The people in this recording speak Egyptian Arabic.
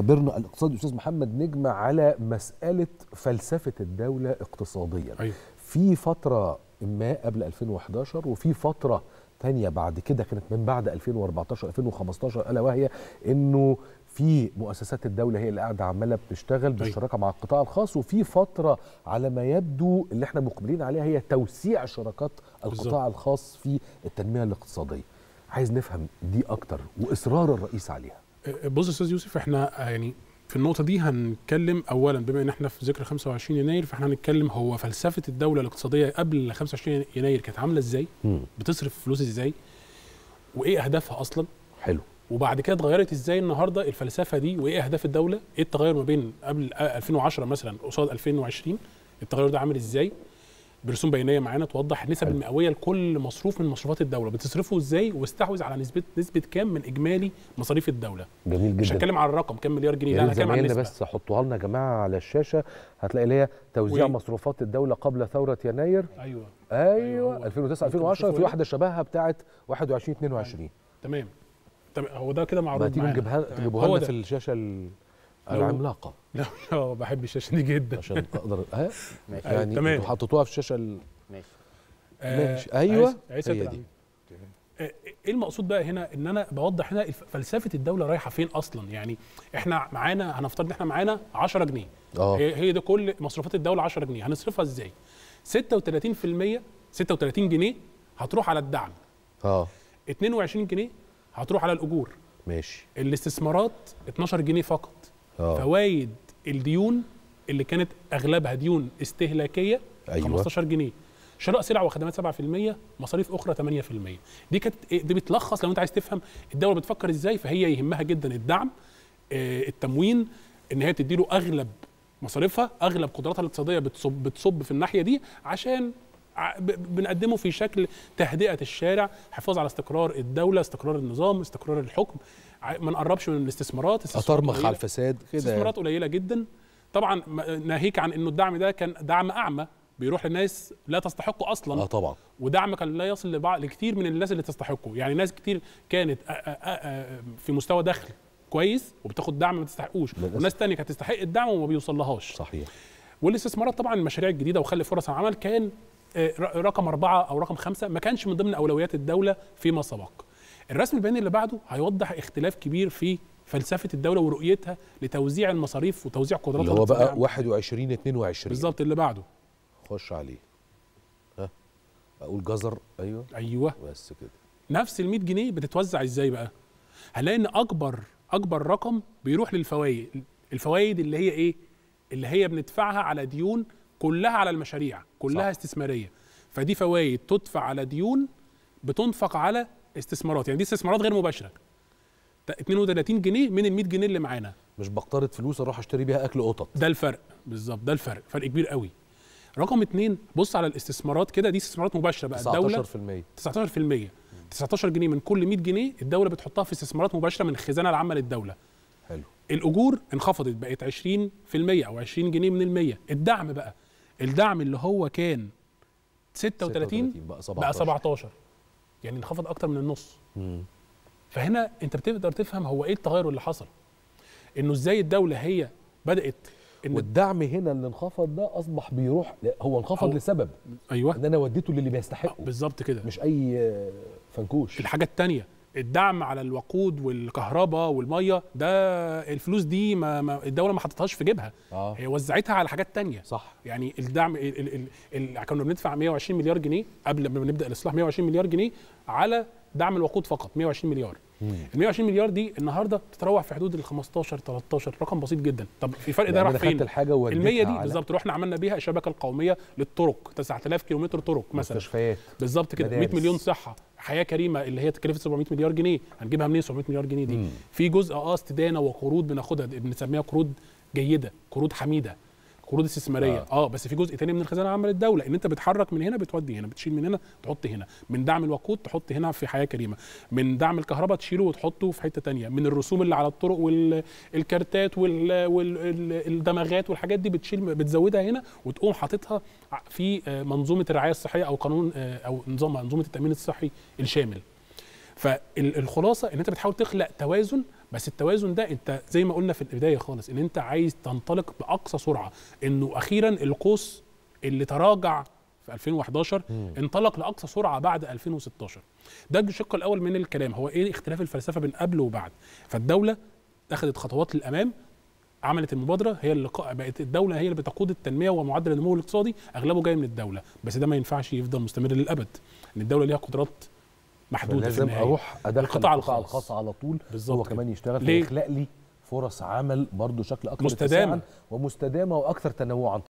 خبيرنا الاقتصادي الاستاذ محمد نجمه على مساله فلسفه الدوله اقتصاديا أيوة. في فتره ما قبل 2011 وفي فتره تانية بعد كده كانت من بعد 2014 2015 الا وهي انه في مؤسسات الدوله هي اللي قاعده عماله بتشتغل بالشراكه مع القطاع الخاص وفي فتره على ما يبدو اللي احنا مقبلين عليها هي توسيع شراكات القطاع بالظبط. الخاص في التنميه الاقتصاديه عايز نفهم دي اكتر واصرار الرئيس عليها بص يا استاذ يوسف احنا يعني في النقطة دي هنتكلم أولا بما إن احنا في ذكرى 25 يناير فاحنا هنتكلم هو فلسفة الدولة الاقتصادية قبل 25 يناير كانت عاملة ازاي؟ مم. بتصرف فلوس ازاي؟ وإيه أهدافها أصلا؟ حلو وبعد كده اتغيرت ازاي النهارده الفلسفه دي وايه اهداف الدوله؟ ايه التغير ما بين قبل 2010 مثلا قصاد 2020 التغير ده عامل ازاي؟ برسوم بيانيه معانا توضح النسب حلو. المئويه لكل مصروف من مصروفات الدوله بتصرفه ازاي واستحوذ على نسبه نسبه كام من اجمالي مصاريف الدوله جميل مش جدا هتكلم على الرقم كام مليار جنيه لا يا انا ريت هتكلم على زمايلنا النسبه بس حطوها لنا يا جماعه على الشاشه هتلاقي اللي هي توزيع و- مصروفات الدوله قبل ثوره يناير ايوه ايوه, أيوة، هو. 2009 ممكن 2010 تشوفوا في هنا؟ واحده شبهها بتاعه 21 22 تمام تمام هو ده كده معروض ما تيجي معانا. نجيبها تمام. تجيبوها هو لنا ده. في الشاشه ال- لو- العملاقه لا اه بحب الشاشه دي جدا عشان اقدر ها ماشي يعني تمام. انتوا حطيتوها في الشاشه ال... ماشي آه، ماشي. أيوة، عايز- عايز هي أتكلم دي. عن- آه، ايه المقصود بقى هنا ان انا بوضح هنا الف- فلسفه الدوله رايحه فين اصلا يعني احنا معانا هنفترض ان احنا معانا 10 جنيه اه هي هي ده كل مصروفات الدوله 10 جنيه هنصرفها ازاي 36% 36 جنيه هتروح على الدعم اه 22 جنيه هتروح على الاجور ماشي الاستثمارات 12 جنيه فقط اه فوائد الديون اللي كانت اغلبها ديون استهلاكيه أيوة. 15 جنيه شراء سلع وخدمات 7% مصاريف اخرى 8% دي كانت إيه؟ دي بتلخص لو انت عايز تفهم الدوله بتفكر ازاي فهي يهمها جدا الدعم آه، التموين ان هي تديله اغلب مصاريفها اغلب قدراتها الاقتصاديه بتصب بتصب في الناحيه دي عشان ع- ب- بنقدمه في شكل تهدئه الشارع حفاظ على استقرار الدوله استقرار النظام استقرار الحكم ع- ما نقربش من الاستثمارات استثمارات اطرمخ قليلة. على الفساد كده استثمارات قليله جدا طبعا م- ناهيك عن انه الدعم ده كان دعم اعمى بيروح لناس لا تستحقه اصلا اه طبعا ودعم كان لا يصل لبعض لكتير من الناس اللي تستحقه يعني ناس كتير كانت أ- أ- أ- في مستوى دخل كويس وبتاخد دعم ما تستحقوش للأسف. وناس تانية كانت تستحق الدعم وما بيوصلهاش صحيح والاستثمارات طبعا المشاريع الجديده وخلق فرص العمل كان آه، ر- رقم أربعة أو رقم خمسة ما كانش من ضمن أولويات الدولة فيما سبق الرسم البياني اللي بعده هيوضح اختلاف كبير في فلسفة الدولة ورؤيتها لتوزيع المصاريف وتوزيع قدراتها اللي هو بقى الاقتصادية. 21 22 بالظبط اللي بعده خش عليه ها اقول جزر ايوه أيوه بس كده نفس ال 100 جنيه بتتوزع ازاي بقى؟ هنلاقي ان اكبر اكبر رقم بيروح للفوائد الفوائد اللي هي ايه؟ اللي هي بندفعها على ديون كلها على المشاريع كلها صح. صح. استثماريه فدي فوائد تدفع على ديون بتنفق على استثمارات يعني دي استثمارات غير مباشره ت- 32 جنيه من ال 100 جنيه اللي معانا مش بقترض فلوس اروح اشتري بيها اكل قطط ده الفرق بالظبط ده الفرق فرق كبير قوي رقم اتنين بص على الاستثمارات كده دي استثمارات مباشره بقى الدوله 19% 19% 19 جنيه من كل 100 جنيه الدوله بتحطها في استثمارات مباشره من الخزانه العامه للدوله حلو الاجور انخفضت بقت 20% او 20 جنيه من المية الدعم بقى الدعم اللي هو كان 36 بقى 17 بقى 17 يعني انخفض اكتر من النص مم. فهنا انت بتقدر تفهم هو ايه التغير اللي حصل انه ازاي الدوله هي بدات ان والدعم هنا اللي انخفض ده اصبح بيروح لا، هو انخفض هو- لسبب ايوه ان انا وديته للي بيستحقه بالظبط كده مش اي آه، فنكوش الحاجة التانية الدعم على الوقود والكهرباء والمية ده الفلوس دي ما, ما الدولة ما حطتهاش في جيبها اه هي وزعتها على حاجات تانية صح يعني الدعم ال ال ال ال كنا بندفع 120 مليار جنيه قبل ما نبدا الاصلاح 120 مليار جنيه على دعم الوقود فقط 120 مليار ال 120 مليار دي النهارده تتراوح في حدود ال 15 13 رقم بسيط جدا طب في فرق ده يعني راح انا خدت فين الحاجه ال ووديتها 100 دي على بالظبط رحنا عملنا بيها الشبكه القوميه للطرق 9000 كيلومتر طرق مثلا مستشفيات بالظبط كده 100 مدارس. مليون صحه حياه كريمه اللي هي تكلفه 700 مليار جنيه هنجيبها منين 700 مليار جنيه دي مم. في جزء اه استدانه وقروض بناخدها بنسميها قروض جيده قروض حميده قروض استثماريه آه. اه. اه بس في جزء تاني من الخزانه العامه للدوله ان انت بتحرك من هنا بتودي هنا بتشيل من هنا تحط هنا من دعم الوقود تحط هنا في حياه كريمه من دعم الكهرباء تشيله وتحطه في حته تانية من الرسوم اللي على الطرق والكارتات والدمغات والحاجات دي بتشيل بتزودها هنا وتقوم حاططها في آه، منظومه الرعايه الصحيه او قانون آه، او نظام منظومه التامين الصحي الشامل فالخلاصه ان انت بتحاول تخلق توازن بس التوازن ده انت زي ما قلنا في البدايه خالص ان انت عايز تنطلق باقصى سرعه انه اخيرا القوس اللي تراجع في 2011 انطلق لاقصى سرعه بعد 2016 ده الشق الاول من الكلام هو ايه اختلاف الفلسفه بين قبل وبعد فالدوله اخذت خطوات للامام عملت المبادره هي اللي قا- بقت الدوله هي اللي بتقود التنميه ومعدل النمو الاقتصادي اغلبه جاي من الدوله بس ده ما ينفعش يفضل مستمر للابد ان الدوله ليها قدرات محدوده في لازم النهايه اروح ادخل القطاع القطاع الخاص. الخاص على طول بالظبط هو كده. كمان يشتغل ليه؟ فيخلق لي فرص عمل برضو شكل اكثر مستدامة. اتساعاً ومستدامه واكثر تنوعا